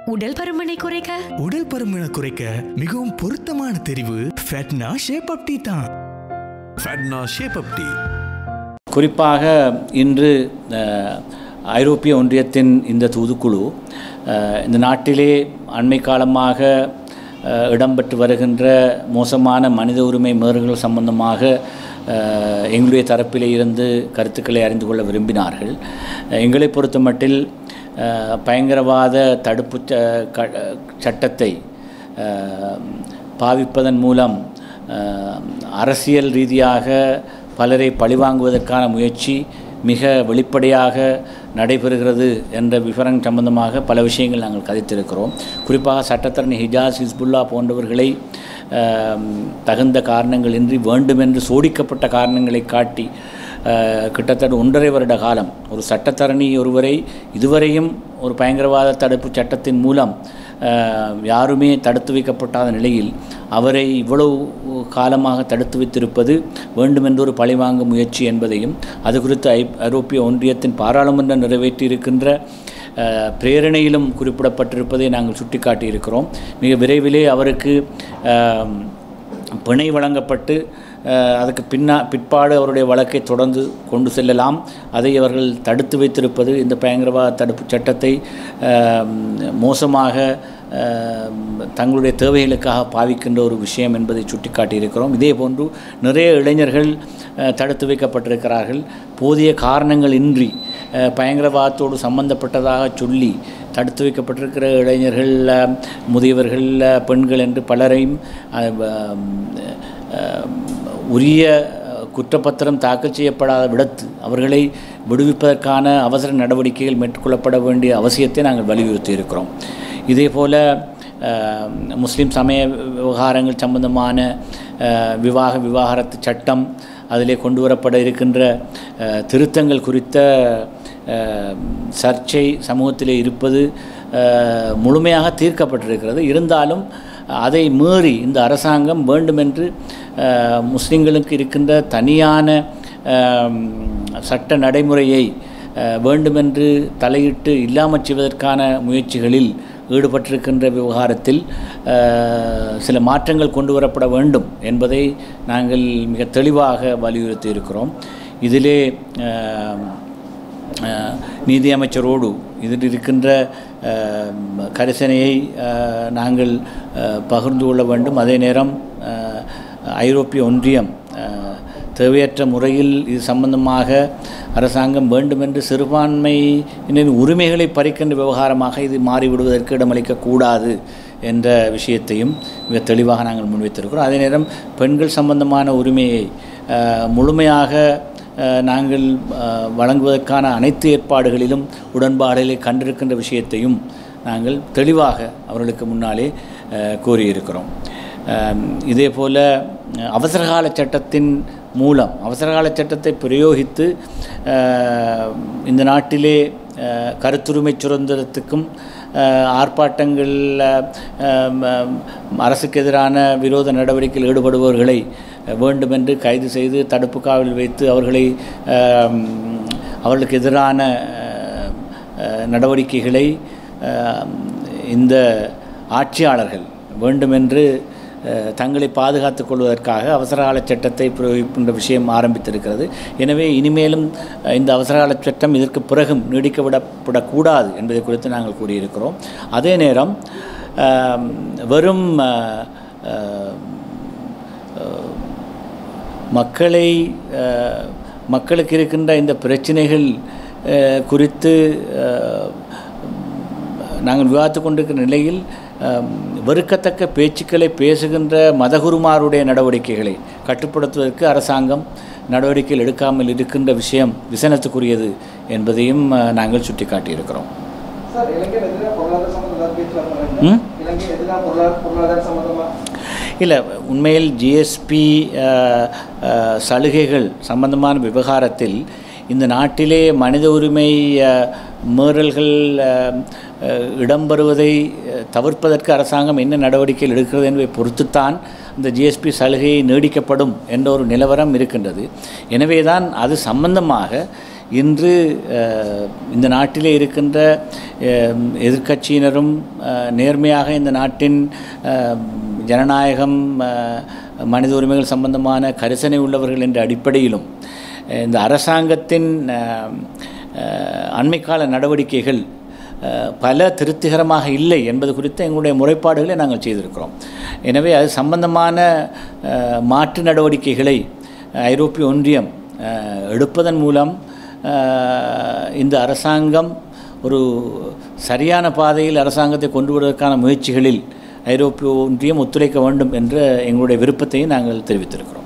உடல் பருமனை குறைக்க உடல் பருமனை குறைக்க மிகவும் பொருத்தமான தெரிவு ஃபேட்னா ஷேப் அப் டீ தான் ஃபேட்னா ஷேப் அப் டீ குறிப்பாக இன்று அஹ், ஐரோப்பிய ஒன்றியத்தின் இந்த தூதுக்குழு அஹ், இந்த நாட்டிலே அண்மை காலமாக அஹ், இடம்பெற்று வருகின்ற மோசமான மனித உரிமை மீறல்கள் சம்பந்தமாக அஹ், எங்களுடைய தரப்பிலே இருந்து கருத்துக்களை அறிந்து கொள்ள விரும்பினார்கள் அஹ், எங்களை பொறுத்தமட்டில் அஹ், பயங்கரவாத தடுப்பு ச- க- சட்டத்தை அஹ், பாவிப்பதன் மூலம் அஹ், அரசியல் ரீதியாக பலரை பழிவாங்குவதற்கான முயற்சி மிக வெளிப்படையாக நடைபெறுகிறது என்ற விவரம் சம்பந்தமாக பல விஷயங்கள் நாங்கள் கதைத்திருக்கிறோம் குறிப்பாக சட்டத்தரணி ஹிஜாஸ் ஹிஸ்புல்லா போன்றவர்களை அஹ், தகுந்த காரணங்களின்றி வேண்டுமென்று சோடிக்கப்பட்ட காரணங்களை காட்டி அஹ், கிட்டத்தட்ட ஒன்றரை வருட காலம் ஒரு சட்டத்தரணி ஒருவரை இதுவரையும் ஒரு பயங்கரவாத தடுப்பு சட்டத்தின் மூலம் அஹ், யாருமே தடுத்து வைக்கப்பட்டாத நிலையில் அவரை இவ்வளவு காலமாக தடுத்து வைத்திருப்பது வேண்டுமென்று ஒரு பழிவாங்கும் முயற்சி என்பதையும் அது குறித்து ஐ ஐரோப்பிய ஒன்றியத்தின் பாராளுமன்றம் நிறைவேற்றியிருக்கின்ற அஹ், பிரேரணையிலும் குறிப்பிடப்பட்டிருப்பதை நாங்கள் சுட்டிக்காட்டியிருக்கிறோம் மிக விரைவிலே அவருக்கு அஹ், பிணை வழங்கப்பட்டு அஹ், அதுக்கு பின்னா பிற்பாடு அவருடைய வழக்கை தொடர்ந்து கொண்டு செல்லலாம் அதை அவர்கள் தடுத்து வைத்திருப்பது இந்த பயங்கரவாத தடுப்பு சட்டத்தை அஹ், மோசமாக அஹ், தங்களுடைய தேவைகளுக்காக பாவிக்கின்ற ஒரு விஷயம் என்பதை சுட்டிக்காட்டியிருக்கிறோம் இதே போன்று நிறைய இளைஞர்கள் அஹ், தடுத்து வைக்கப்பட்டிருக்கிறார்கள் போதிய காரணங்கள் இன்றி அஹ், பயங்கரவாதத்தோடு சம்பந்தப்பட்டதாக சொல்லி தடுத்து வைக்கப்பட்டிருக்கிற இளைஞர்கள் அஹ், முதியவர்கள் அஹ், பெண்கள் என்று பலரையும் அஹ், அஹ், உரிய அஹ், குற்றப்பத்திரம் தாக்கல் செய்யப்படாத விடத்து அவர்களை விடுவிப்பதற்கான அவசர நடவடிக்கைகள் மேற்கொள்ளப்பட வேண்டிய அவசியத்தை நாங்கள் வலியுறுத்தி இருக்கிறோம் இதே போல் முஸ்லீம் சமய விவகாரங்கள் சம்பந்தமான அஹ், விவாக விவாகரத்து சட்டம் அதிலே கொண்டு வரப்பட இருக்கின்ற அஹ், திருத்தங்கள் குறித்த அஹ், சர்ச்சை சமூகத்திலே இருப்பது அஹ், முழுமையாக தீர்க்கப்பட்டிருக்கிறது இருந்தாலும் அதை மீறி இந்த அரசாங்கம் வேண்டுமென்று அஹ், முஸ்லிம்களுக்கு இருக்கின்ற தனியான அஹ், சட்ட நடைமுறையை அஹ், வேண்டுமென்று தலையிட்டு இல்லாமற் செய்வதற்கான முயற்சிகளில் ஈடுபட்டிருக்கின்ற விவகாரத்தில் அஹ், சில மாற்றங்கள் கொண்டு வரப்பட வேண்டும் என்பதை நாங்கள் மிக தெளிவாக வலியுறுத்தி இருக்கிறோம் இதிலே அஹ், அஹ், நீதியமைச்சரோடு இதில் இருக்கின்ற அஹ், கரிசனையை அஹ், நாங்கள் அஹ், பகிர்ந்து கொள்ள வேண்டும் அதே நேரம் அஹ், ஐரோப்பிய ஒன்றியம் அஹ், தேவையற்ற முறையில் இது சம்பந்தமாக அரசாங்கம் வேண்டுமென்று சிறுபான்மையினரின் உரிமைகளை பறிக்கின்ற விவகாரமாக இது மாறிவிடுவதற்கு இடமளிக்கக்கூடாது என்ற விஷயத்தையும் மிக தெளிவாக நாங்கள் முன்வைத்திருக்கிறோம் அதே நேரம் பெண்கள் சம்பந்தமான உரிமையை அஹ், முழுமையாக அஹ், நாங்கள் அஹ், வழங்குவதற்கான அனைத்து ஏற்பாடுகளிலும் உடன்பாடுகளை கண்டிருக்கின்ற விஷயத்தையும் நாங்கள் தெளிவாக அவர்களுக்கு முன்னாலே அஹ், கூறியிருக்கிறோம் அஹ், இதே போல் அவசரகால சட்டத்தின் மூலம் அவசரகால சட்டத்தை பிரயோகித்து அஹ், இந்த நாட்டிலே அஹ், கருத்துரிமை சுதந்திரத்துக்கும் அஹ், ஆர்ப்பாட்டங்கள் அஹ், ம- அரசுக்கு எதிரான விரோத நடவடிக்கையில் ஈடுபடுபவர்களை வேண்டுமென்று கைது செய்து தடுப்பு காவலில் வைத்து அவர்களை அஹ், அவர்களுக்கு எதிரான அஹ், அஹ், நடவடிக்கைகளை அஹ், இந்த ஆட்சியாளர்கள் வேண்டுமென்று அஹ், தங்களை பாதுகாத்துக் கொள்வதற்காக அவசரகால சட்டத்தை பிரயோகிக்கின்ற விஷயம் ஆரம்பித்திருக்கிறது எனவே இனிமேலும் அஹ், இந்த அவசரகால சட்டம் இதற்கு பிறகும் நீடிக்கப்படப்படக்கூடாது என்பதை குறித்து நாங்கள் கூறியிருக்கிறோம் அதே நேரம் அஹ், வெறும் அஹ், அஹ், அஹ், மக்களை அஹ், மக்களுக்கு இருக்கின்ற இந்த பிரச்சனைகள் அஹ், குறித்து அஹ், நாங்கள் விவாதித்து கொண்டிருக்கிற நிலையில் அஹ், வெறுக்கத்தக்க பேச்சுக்களை பேசுகின்ற மதகுருமாருடைய நடவடிக்கைகளை கட்டுப்படுத்துவதற்கு அரசாங்கம் நடவடிக்கைகள் எடுக்காமல் இருக்கின்ற விஷயம் விசனத்துக்குரியது என்பதையும் அஹ், நாங்கள் சுட்டிக்காட்டியிருக்கிறோம் சார் இலங்கையில் எதிராக பொருளாதார சம்பந்தமாக பேச்சுவார்த்தை ம்? இலங்கை எதிராக பொருளாதார பொருளாதார சம்பந்தமா இல்லை உண்மையில் ஜிஎஸ்பி சலுகைகள் சம்பந்தமான விவகாரத்தில் இந்த நாட்டிலே மனித உரிமை அஹ், மீறல்கள் அஹ், அஹ், இடம்பெறுவதை அஹ், தவிர்ப்பதற்கு அரசாங்கம் என்ன நடவடிக்கைகள் எடுக்கிறது என்பதை பொறுத்துத்தான் இந்த ஜிஎஸ்பி சலுகை நீடிக்கப்படும் என்ற ஒரு நிலவரம் இருக்கின்றது எனவே தான் அது சம்பந்தமாக இன்று அஹ், இந்த நாட்டிலே இருக்கின்ற அஹ், எதிர்க்கட்சியினரும் அஹ், நேர்மையாக இந்த நாட்டின் அஹ், ஜனநாயகம் அஹ், மனித உரிமைகள் சம்பந்தமான கரிசனை உள்ளவர்கள் என்ற அடிப்படையிலும் அஹ், இந்த அரசாங்கத்தின் அஹ், அஹ், அண்மைக்கால நடவடிக்கைகள் அஹ், பல திருப்திகரமாக இல்லை என்பது குறித்து எங்களுடைய முறைப்பாடுகளை நாங்கள் செய்திருக்கிறோம் எனவே அது சம்பந்தமான அஹ், மாற்று நடவடிக்கைகளை ஐரோப்பிய ஒன்றியம் அஹ், எடுப்பதன் மூலம் அஹ், இந்த அரசாங்கம் ஒரு சரியான பாதையில் அரசாங்கத்தை கொண்டு வருவதற்கான முயற்சிகளில் ஐரோப்பிய ஒன்றியம் ஒத்துழைக்க வேண்டும் என்ற எங்களுடைய விருப்பத்தையும் நாங்கள் தெரிவித்திருக்கிறோம்